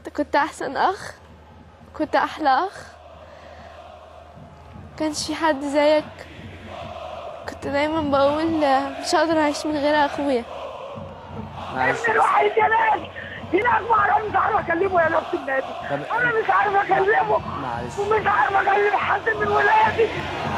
كنت احسن اخ كنت احلى اخ كانش في حد زيك كنت دايما بقول آه، مش هقدر اعيش من غير اخويا معلش الوحيد يا ناس هناك ما انا مش عارف اكلمه يا نفس النادي طب انا مش عارف اكلمه معلش ومش عارف اكلم حد من ولادي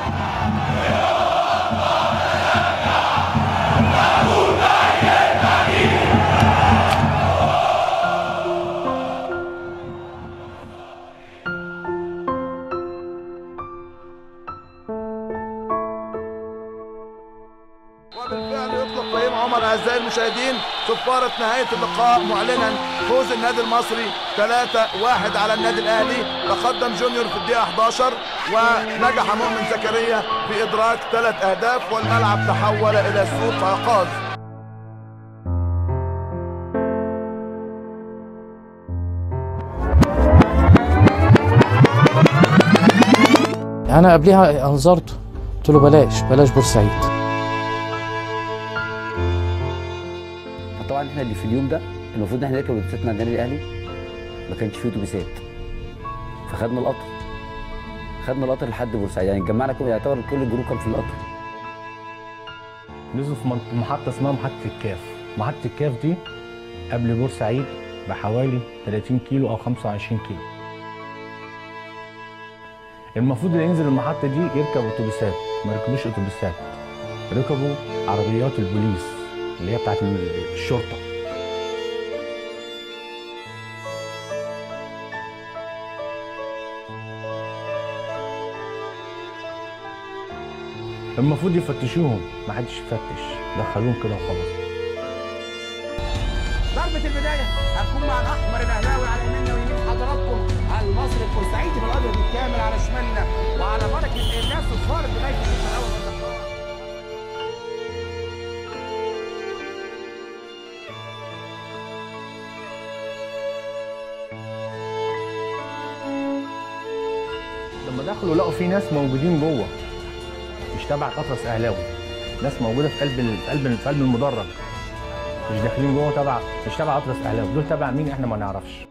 وبالفعل يطلق فهيم عمر اعزائي المشاهدين صفارة نهاية اللقاء معلنا فوز النادي المصري 3-1 على النادي الاهلي تقدم جونيور في الدقيقة 11 ونجح مؤمن زكريا في ادراك ثلاث اهداف والملعب تحول الى سوق عقاز انا قبلها انظرته قلت له بلاش بلاش بورسعيد فطبعا احنا اللي في اليوم ده المفروض ان احنا نركب اتوبيسات مع النادي الاهلي ما كانش فيه اتوبيسات فخدنا القطر خدنا القطر لحد بورسعيد يعني اتجمعنا كل يعتبر كل الجروب كان في القطر نزلوا في منط- محطة اسمها محطة الكاف محطة الكاف دي قبل بورسعيد بحوالي 30 كيلو أو 25 كيلو المفروض اللي ينزل المحطة دي يركب أتوبيسات ما ركبوش أتوبيسات ركبوا عربيات البوليس اللي هي بتاعت ال- الشرطة المفروض يفتشوهم ما حدش يفتش دخلوهم كده وخلاص ضربة البداية هتكون مع الأحمر الأهلاوي على يميننا ويمين حضراتكم المصري البورسعيدي بالأبيض بالكامل على شمالنا وعلى بركة الناس وصفار بداية الشوط الأول من اللقاء لما دخلوا لقوا في ناس موجودين جوه مش تبع قفص اهلاوي ناس موجوده في قلب ال- في قلب في قلب المدرج مش داخلين جوه تبع مش تبع قفص اهلاوي دول تبع مين احنا ما نعرفش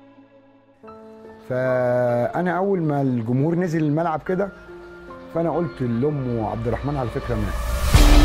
فانا اول ما الجمهور نزل الملعب كده فانا قلت لام عبد الرحمن على فكره مات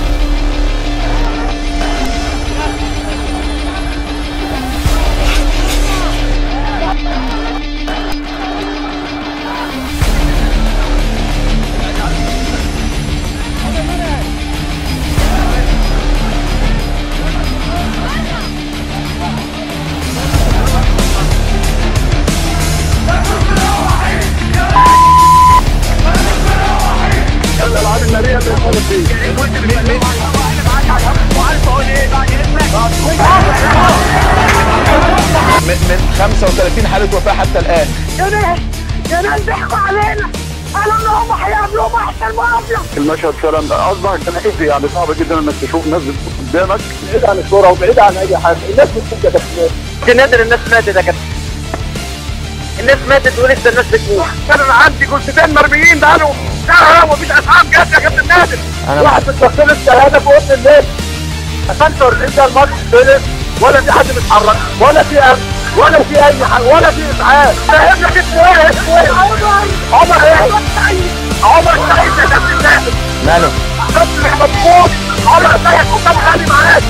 من من 35 حالة وفاة حتى الآن يا ناس يا ناس ضحكوا علينا قالوا ان هم هيقابلوهم احسن مافيا المشهد فعلا أصبح كنائسي يعني صعب جدا إنك تشوف ناس بتموت قدامك بعيد عن الصورة وبعيد عن أي حاجة الناس بتموت يا كابتن نادر الناس ماتت يا كابتن الناس ماتت ولسه الناس بتموت كان انا عندي جثتين مرميين بقالهم شهر ومفيش اسعاف جت يا كابتن نادر واحد متوصل الشهاده في وسط الليل افنتر انت الماتش خلص ولا في حد بيتحرك ولا في امن ولا في اي حاجه ولا في اسعاف فاهم لك اسمه ايه اسمه ايه عمر ايه عمر سعيد يا كابتن نادر ماله تصلح مضبوط عمر سعيد قدام خالي معاك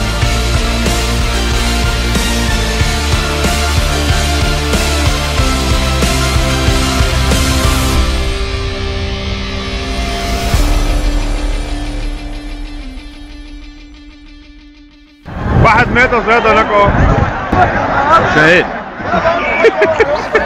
واحد مات يا سيد هناك اهو شهيد